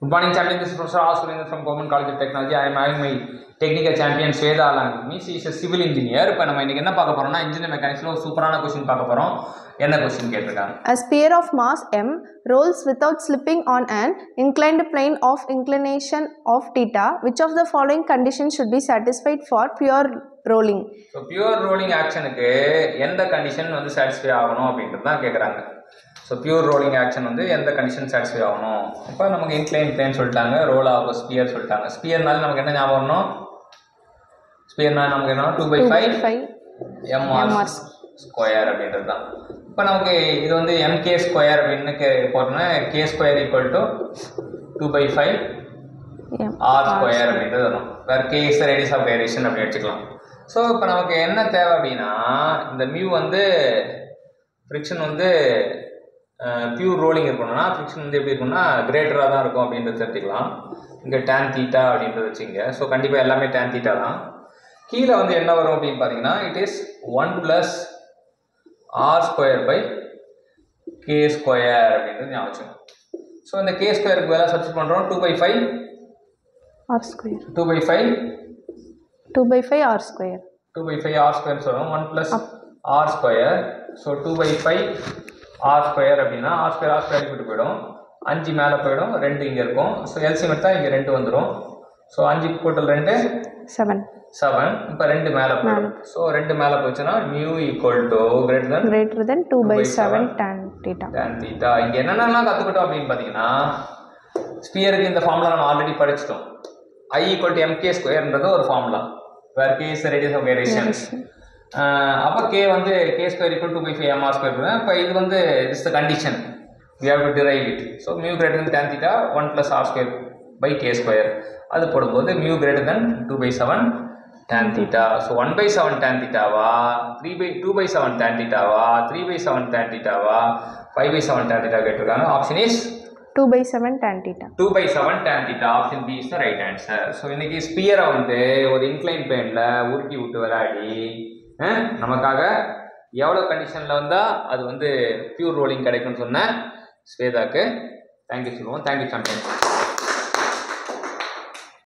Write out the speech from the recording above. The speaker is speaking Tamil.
Good morning, champion. This is Professor R. Surendra from Government College of Technology. I am having my technical champion Sweda along with me. She is a civil engineer. இப்போ நம்ம இன்னைக்கு என்ன பார்க்க போறோம்னா இன்ஜினியர் மெக்கானிக்ஸ்ல ஒரு சூப்பரான கொஸ்டின் பார்க்க போறோம் என்ன கொஸ்டின் கேட்டிருக்காங்க A sphere of mass m rolls without slipping on an inclined plane of inclination of theta. Which of the following conditions should be satisfied for pure rolling? So pure rolling ஆக்ஷனுக்கு எந்த கண்டிஷன் வந்து சாட்டிஸ்ஃபை ஆகணும் அப்படின்றது தான் கேட்குறாங்க ஸோ பியூர் ரோலிங் ஆக்ஷன் வந்து எந்த கண்டிஷன் சாட்டிஸ்ஃபை ஆகணும் இப்போ நமக்கு இன்க்ளைன் பிளேன் சொல்லிட்டாங்க ரோல் ஆகும் ஸ்பியர் சொல்லிட்டாங்க ஸ்பியர்னால நமக்கு என்ன ஞாபகம் வரணும் ஸ்பியர்னா நமக்கு என்ன two by 2 by five 5 MR MR square அப்படின்றது தான் இப்போ நமக்கு இது வந்து எம்கே ஸ்கொயர் அப்படின்னு கே போட்டோம்னா K square equal to two by five m R square அப்படின்றது வரும் வேறு K is radius of variation அப்படி வச்சுக்கலாம் ஸோ இப்போ நமக்கு என்ன தேவை அப்படின்னா இந்த மியூ வந்து ஃப்ரிக்ஷன் வந்து பியூர் ரோலிங் இருக்கணும்னா ஃப்ரிக்ஷன் வந்து எப்படி இருக்கும்னா கிரேட்டராக தான் இருக்கும் அப்படின்றது தெரிஞ்சுக்கலாம் இங்கே டேன் தீட்டா அப்படின்றது வச்சுங்க ஸோ கண்டிப்பாக எல்லாமே டேன் தீட்டா தான் கீழே வந்து என்ன வரும் அப்படின்னு பார்த்தீங்கன்னா it is one plus R square by K square அப்படின்றது ஞாபகம் வச்சுக்கணும் ஸோ இந்த கே ஸ்கொயருக்கு வேலை சப்ஸ்ட் பண்ணுறோம் two by five r square. Two by five 2 by 5 r square. Two by five R square சொல்லுவோம் one plus R square so two by five R square அப்படின்னா ஆர் ஸ்கொயர் ஆர் ஸ்கொயர் விட்டு போயிடும் அஞ்சு மேலே போயிடும் ரெண்டு இங்கே இருக்கும் ஸோ எல்சிஎம் எடுத்தால் இங்கே ரெண்டு வந்துடும் ஸோ அஞ்சு கூட்டல் ரெண்டு 7. செவன் இப்போ ரெண்டு மேலே போயிடும் ஸோ ரெண்டு மேலே போச்சுன்னா mu equal to greater than Greater than 2 by by 7 7 tan theta. Tan theta இங்கே என்னென்னலாம் கற்றுக்கிட்டோம் அப்படின்னு பார்த்தீங்கன்னா ஸ்பியருக்கு இந்த ஃபார்முலா நம்ம ஆல்ரெடி படிச்சிட்டோம் ஐ ஈக்குவல் டு எம்கே ஸ்கொயர்ன்றது ஒரு formula where K is radius of variation அப்போ கே வந்து K square equal two by five MR square இப்போ இது வந்து it's the condition we have to derive it so mu greater than tan theta one plus R square by K square அது போடும்போது mu greater than two by seven tan theta so one by seven tan thetaவா three by two by seven tan thetaவா த்ரீ பை செவன் tan thetaவா five by seven tan theta கேட்டிருக்காங்க option is 2 by 7 tan theta. Two by seven tan theta option B is the right answer so இன்னைக்கு ஸ்பியரை வந்து ஒரு இன்க்ளைன் பிளேனில் உருட்டி விட்டு விளையாடி அஹ், நமக்காக எவ்வளோ கண்டிஷனில் வந்தால் அது வந்து பியூர் ரோலிங் கிடைக்கும்னு சொன்ன ஸ்வேதாக்கு தேங்க்யூ சொல்லுவோம் தேங்க்யூ சாம்பியன்